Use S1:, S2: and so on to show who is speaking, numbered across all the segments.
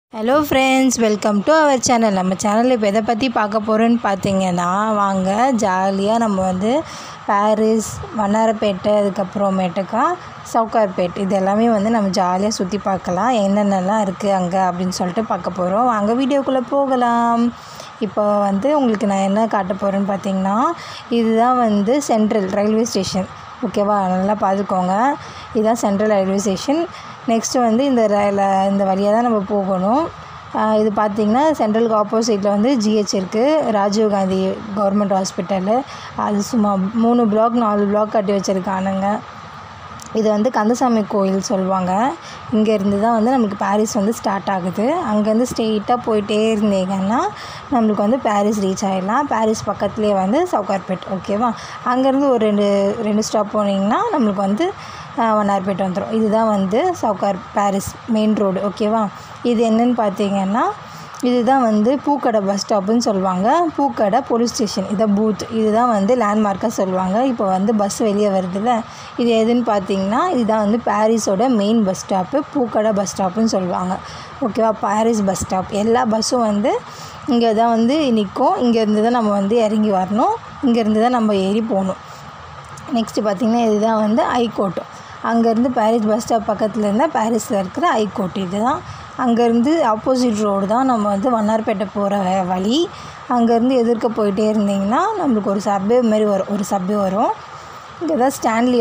S1: hello friends welcome to our channel நம்ம சேனலில் இப்போ எதை பற்றி பார்க்க போகிறோன்னு பார்த்தீங்கன்னா வாங்க ஜாலியாக நம்ம வந்து பாரிஸ் வண்ணாரப்பேட்டை அதுக்கப்புறமேட்டுக்கா சவுகார்பேட் இது எல்லாமே வந்து நம்ம ஜாலியாக சுற்றி பார்க்கலாம் என்னென்னலாம் இருக்குது அங்கே அப்படின்னு சொல்லிட்டு பார்க்க போகிறோம் வாங்க வீடியோக்குள்ளே போகலாம் இப்போ வந்து உங்களுக்கு நான் என்ன காட்ட போகிறேன்னு பார்த்தீங்கன்னா இதுதான் வந்து சென்ட்ரல் ரயில்வே ஸ்டேஷன் ஓகேவா நல்லா பார்த்துக்கோங்க இதுதான் சென்ட்ரல் ரயில்வே ஸ்டேஷன் நெக்ஸ்ட்டு வந்து இந்த ரயில இந்த வழியாக தான் நம்ம போகணும் ஆஹ் இது பார்த்திங்கன்னா சென்ட்ரலுக்கு ஆப்போசிட்டில் வந்து ஜிஹெச் இருக்குது ராஜீவ் காந்தி கவர்மெண்ட் ஹாஸ்பிட்டலு அது சும்மா மூணு பிளாக் நாலு பிளாக் கட்டி வச்சுருக்கானுங்க இது வந்து கந்தசாமி கோயில் சொல்லுவாங்க இங்கேருந்து தான் வந்து நமக்கு பாரிஸ் வந்து ஸ்டார்ட் ஆகுது அங்கேருந்து ஸ்ட்ரெயிட்டாக போயிட்டே இருந்தீங்கன்னா நம்மளுக்கு வந்து பாரிஸ் ரீச் ஆகிடலாம் பாரிஸ் பக்கத்துலேயே வந்து சவுகார்பேட் ஓகேவா அங்கேருந்து ஒரு ரெண்டு ரெண்டு ஸ்டாப் போனீங்கன்னா நம்மளுக்கு வந்து வண்ணார்பேட் வந்துடும் இதுதான் வந்து சவுகார் பாரிஸ் மெயின் ரோடு ஓகேவா இது என்னன்னு பார்த்தீங்கன்னா இதுதான் வந்து பூக்கடை பஸ் ஸ்டாப்புன்னு சொல்லுவாங்க பூக்கடை போலீஸ் ஸ்டேஷன் இதான் பூத் இதுதான் வந்து லேண்ட்மார்க்காக சொல்லுவாங்க இப்போ வந்து பஸ் வெளியே வருதுல்ல இது எதுன்னு பார்த்தீங்கன்னா இதுதான் வந்து பாரிஸோட மெயின் பஸ் ஸ்டாப்பு பூக்கடை பஸ் ஸ்டாப்புன்னு சொல்லுவாங்க ஓகேவா பாரிஸ் பஸ் ஸ்டாப் எல்லா பஸ்ஸும் வந்து இங்கே தான் வந்து நிற்கும் இங்கேருந்து தான் நம்ம வந்து இறங்கி வரணும் இங்கேருந்து தான் நம்ம ஏறி போகணும் நெக்ஸ்ட்டு பார்த்திங்கன்னா இதுதான் வந்து ஹைகோர்ட் அங்கேருந்து பாரிஸ் பஸ் ஸ்டாப் பக்கத்தில் இருந்தால் பாரிஸில் இருக்கிற ஹைகோர்ட் இது தான் அங்கேருந்து ஆப்போசிட் ரோடு தான் நம்ம வந்து வண்ணார்பேட்டை போகிற வழி அங்கேருந்து எதிர்க்க போயிட்டே இருந்தீங்கன்னா நம்மளுக்கு ஒரு சப்வே மாதிரி வரும் ஒரு சப்வே வரும் இங்கே தான் ஸ்டான்லி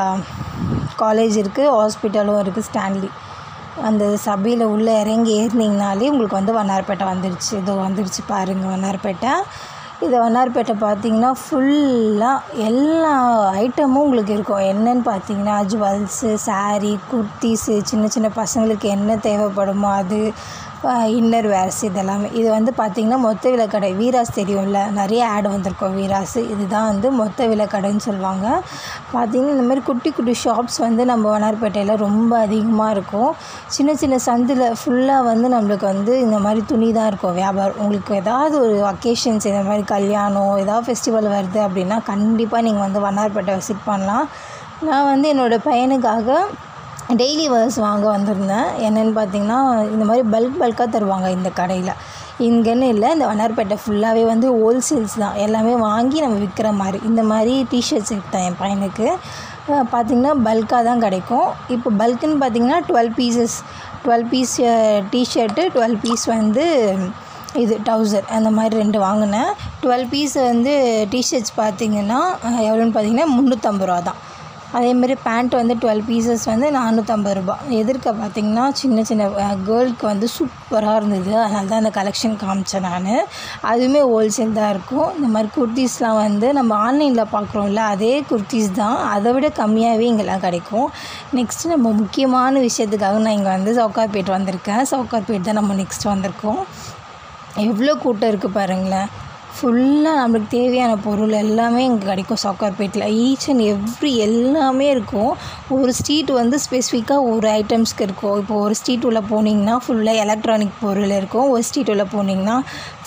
S1: காலேஜ் இருக்குது ஹாஸ்பிட்டலும் இருக்குது ஸ்டான்லி அந்த சபையில் உள்ளே இறங்கி ஏறினீங்கனாலே உங்களுக்கு வந்து வண்ணார்பேட்டை வந்துடுச்சு இதோ வந்துடுச்சு பாருங்கள் வண்ணார்பேட்டை இது வண்ணார்பேட்டை பார்த்தீங்கன்னா ஃபுல்லாக எல்லா ஐட்டமும் உங்களுக்கு இருக்கும் என்னன்னு பார்த்தீங்கன்னா ஜுவல்ஸு சாரீ குர்த்திஸு சின்ன சின்ன பசங்களுக்கு என்ன தேவைப்படுமோ அது இன்னர் வேர்ஸ் இதெல்லாமே இது வந்து பார்த்திங்கன்னா மொத்த விலைக்கடை வீராஸ் தெரியும்ல நிறைய ஆட் வந்திருக்கும் வீராஸ் இதுதான் வந்து மொத்த விலைக்கடைன்னு சொல்லுவாங்க பார்த்திங்கன்னா இந்த மாதிரி குட்டி குட்டி ஷாப்ஸ் வந்து நம்ம வண்ணார்பேட்டையில் ரொம்ப அதிகமாக இருக்கும் சின்ன சின்ன சந்தில் ஃபுல்லாக வந்து நம்மளுக்கு வந்து இந்த மாதிரி துணி தான் இருக்கும் வியாபாரம் உங்களுக்கு ஏதாவது ஒரு அக்கேஷன்ஸ் இந்த மாதிரி கல்யாணம் ஏதாவது ஃபெஸ்டிவல் வருது அப்படின்னா கண்டிப்பாக நீங்கள் வந்து வண்ணார்பேட்டை விசிட் பண்ணலாம் நான் வந்து என்னோடய பையனுக்காக டெய்லி வேர்ஸ் வாங்க வந்திருந்தேன் என்னென்னு பார்த்தீங்கன்னா இந்த மாதிரி பல்க் பல்காக தருவாங்க இந்த கடையில் இங்கேன்னு இல்லை இந்த வண்ணார்பேட்டை ஃபுல்லாகவே வந்து ஹோல்சேல்ஸ் தான் எல்லாமே வாங்கி நம்ம விற்கிற மாதிரி இந்த மாதிரி டிஷர்ட்ஸ் எடுத்தேன் என் பையனுக்கு பார்த்திங்கன்னா பல்காக தான் கிடைக்கும் இப்போ பல்க்குன்னு பார்த்தீங்கன்னா twelve pieces twelve piece tshirt twelve piece வந்து இது டவுசர் அந்த மாதிரி ரெண்டு வாங்கினேன் டுவெல் பீஸ் வந்து டிஷர்ட்ஸ் பார்த்திங்கன்னா எவ்வளோன்னு பார்த்தீங்கன்னா முந்நூற்றம்பது ரூபா தான் அதேமாரி பேண்ட் வந்து டுவெல் பீசஸ் வந்து நானூற்றம்பது ரூபா எதிர்க்க பார்த்திங்கன்னா சின்ன சின்ன கேர்ளுக்கு வந்து சூப்பராக இருந்தது அதனால தான் அந்த கலெக்ஷன் காமிச்சேன் நான் அதுவுமே ஹோல்சேல் தான் இருக்கும் இந்த மாதிரி குர்த்திஸ்லாம் வந்து நம்ம ஆன்லைனில் பார்க்குறோம்ல அதே குர்த்திஸ் தான் அதை விட கம்மியாகவே இங்கெல்லாம் கிடைக்கும் நெக்ஸ்ட்டு நம்ம முக்கியமான விஷயத்துக்காக நான் இங்கே வந்து சவுகார்பேட் வந்திருக்கேன் சவுகார்பேட் தான் நம்ம நெக்ஸ்ட் வந்திருக்கோம் எவ்வளோ கூட்டம் இருக்குது பாருங்களேன் ஃபுல்லாக நம்மளுக்கு தேவையான பொருள் எல்லாமே இங்கே கிடைக்கும் சவுகார்பேட்டில் ஈச் அண்ட் எவ்ரி எல்லாமே இருக்கும் ஒரு ஸ்ட்ரீட் வந்து ஸ்பெசிஃபிக்காக ஒரு ஐட்டம்ஸ்க்கு இருக்கும் இப்போ ஒரு ஸ்ட்ரீட் உள்ளே போனீங்கன்னா ஃபுல்லாக எலக்ட்ரானிக் பொருள் இருக்கும் ஒரு ஸ்ட்ரீட் உள்ளே போனீங்கன்னா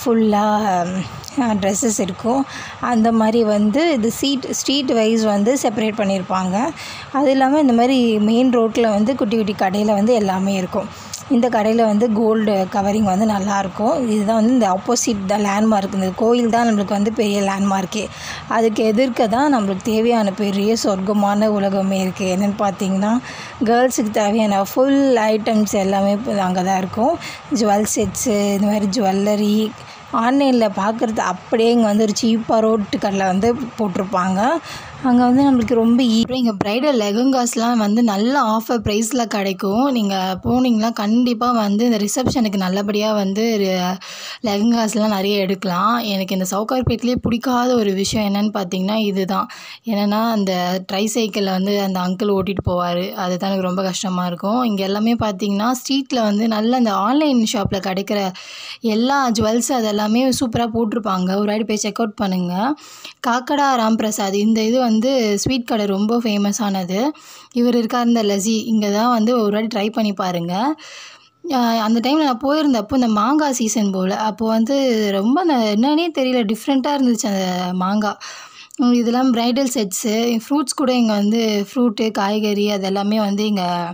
S1: ஃபுல்லாக ட்ரெஸ்ஸஸ் இருக்கும் அந்த மாதிரி வந்து இது சீட் ஸ்ட்ரீட் வைஸ் வந்து செப்பரேட் பண்ணியிருப்பாங்க அது இல்லாமல் இந்த மாதிரி மெயின் ரோட்டில் வந்து குட்டி குட்டி கடையில் வந்து எல்லாமே இருக்கும் இந்த கடையில் வந்து கோல்டு கவரிங் வந்து நல்லாயிருக்கும் இதுதான் வந்து இந்த ஆப்போசிட் தான் லேண்ட்மார்க் இந்த கோயில் தான் நம்மளுக்கு வந்து பெரிய லேண்ட்மார்க்கே அதுக்கு எதிர்க்க தான் நம்மளுக்கு தேவையான பெரிய சொர்க்கமான உலகமே இருக்குது என்னென்னு பார்த்தீங்கன்னா கேர்ள்ஸுக்கு தேவையான ஃபுல் ஐட்டம்ஸ் எல்லாமே அங்கே தான் இருக்கும் ஜுவல் செட்ஸு இந்த மாதிரி ஜுவல்லரி ஆன்லைனில் பார்க்குறது அப்படியே இங்கே வந்து ஒரு சீப்பாக ரோட்டு கடையில் வந்து போட்டிருப்பாங்க அங்கே வந்து நம்மளுக்கு ரொம்ப அப்புறம் இங்கே ப்ரைடல் லெகங்காஸ்லாம் வந்து நல்ல ஆஃபர் ப்ரைஸில் கிடைக்கும் நீங்கள் போனீங்கன்னா கண்டிப்பாக வந்து இந்த ரிசப்ஷனுக்கு நல்லபடியாக வந்து லெகங்காஸ்லாம் நிறைய எடுக்கலாம் எனக்கு இந்த சவுகார்பேட்லேயே பிடிக்காத ஒரு விஷயம் என்னென்னு பார்த்தீங்கன்னா இதுதான் என்னென்னா அந்த ட்ரை சைக்கிளில் வந்து அந்த அங்கிள் ஓட்டிகிட்டு போவார் அதுதான் எனக்கு ரொம்ப கஷ்டமாக இருக்கும் இங்கே எல்லாமே பார்த்தீங்கன்னா ஸ்ட்ரீட்டில் வந்து நல்ல அந்த ஆன்லைன் ஷாப்பில் கிடைக்கிற எல்லா ஜுவல்ஸ் அதெல்லாமே சூப்பராக போட்டிருப்பாங்க ஒரு வாட்டி போய் செக் அவுட் பண்ணுங்கள் காக்கடா ராம் பிரசாத் இந்த இது வந்து ஸ்வீட் கடை ரொம்ப ஃபேமஸானது இவர் இருக்கார் இந்த லசி இங்கே தான் வந்து ஒரு வாட்டி ட்ரை பண்ணி பாருங்கள் அந்த டைமில் நான் போயிருந்தப்போ இந்த மாங்காய் சீசன் போல் அப்போது வந்து ரொம்ப அந்த என்னன்னே தெரியல டிஃப்ரெண்ட்டாக இருந்துச்சு அந்த மாங்காய் இதெல்லாம் ப்ரைடல் செட்ஸு ஃப்ரூட்ஸ் கூட இங்கே வந்து ஃப்ரூட்டு காய்கறி அதெல்லாமே வந்து இங்கே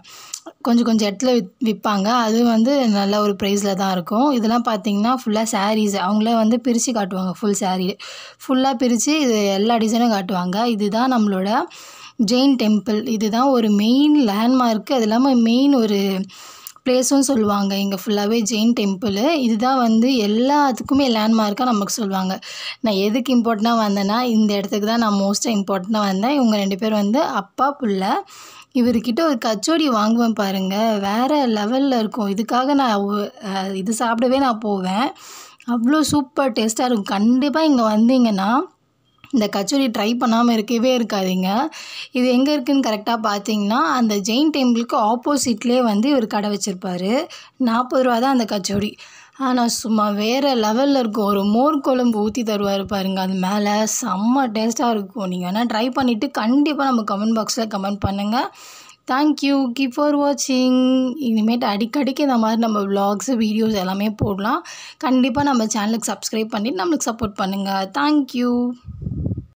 S1: கொஞ்சம் கொஞ்சம் இடத்துல வித் விற்பாங்க அது வந்து நல்ல ஒரு ப்ரைஸில் தான் இருக்கும் இதெல்லாம் பார்த்தீங்கன்னா ஃபுல்லாக சாரீஸ் அவங்களே வந்து பிரித்து காட்டுவாங்க ஃபுல் saree ஃபுல்லாக பிரித்து இது எல்லா டிசைனும் காட்டுவாங்க இதுதான் நம்மளோட ஜெயின் டெம்பிள் இதுதான் ஒரு மெயின் லேண்ட்மார்க்கு அது இல்லாமல் மெயின் ஒரு பிளேஸும் சொல்லுவாங்க இங்கே ஃபுல்லாகவே ஜெயின் டெம்பிள் இதுதான் வந்து எல்லாத்துக்குமே லேண்ட்மார்க்காக நமக்கு சொல்லுவாங்க நான் எதுக்கு இம்பார்ட்டண்ட்டாக வந்தேன்னா இந்த இடத்துக்கு தான் நான் மோஸ்ட்டாக இம்பார்ட்டண்ட்டாக வந்தேன் இவங்க ரெண்டு பேர் வந்து அப்பா புள்ள இவர்கிட்ட ஒரு கச்சோடி வாங்குவேன் பாருங்கள் வேறு லெவலில் இருக்கும் இதுக்காக நான் ஒ- அஹ் இது சாப்பிடவே நான் போவேன் அவ்வளோ சூப்பர் டேஸ்ட்டாக இருக்கும் கண்டிப்பாக இங்கே வந்தீங்கன்னா இந்த கச்சோரி ட்ரை பண்ணாமல் இருக்கவே இருக்காதீங்க இது எங்கே இருக்குன்னு கரெக்டாக பார்த்தீங்கன்னா அந்த ஜெயின் டெம்பிளுக்கு ஆப்போசிட்லேயே வந்து இவர் கடை வச்சுருப்பாரு நாற்பது ரூபா தான் அந்த கச்சோரி ஆனால் சும்மா வேறு லெவலில் இருக்கும் ஒரு மோர் குழம்பு ஊற்றி தருவார் பாருங்க அது மேலே செம்ம டேஸ்ட்டாக இருக்கும் நீங்கள் வேணால் ட்ரை பண்ணிவிட்டு கண்டிப்பாக நம்ம கமெண்ட் பாக்ஸில் கமெண்ட் பண்ணுங்கள் தேங்க்யூ கீப் ஃபார் வாட்சிங் இனிமேட்டு அடிக்கடிக்கு இந்த மாதிரி நம்ம vlogs வீடியோஸ் எல்லாமே போடலாம் கண்டிப்பாக நம்ம சேனலுக்கு சப்ஸ்கிரைப் பண்ணிட்டு நம்மளுக்கு சப்போர்ட் பண்ணுங்கள் தேங்க்யூ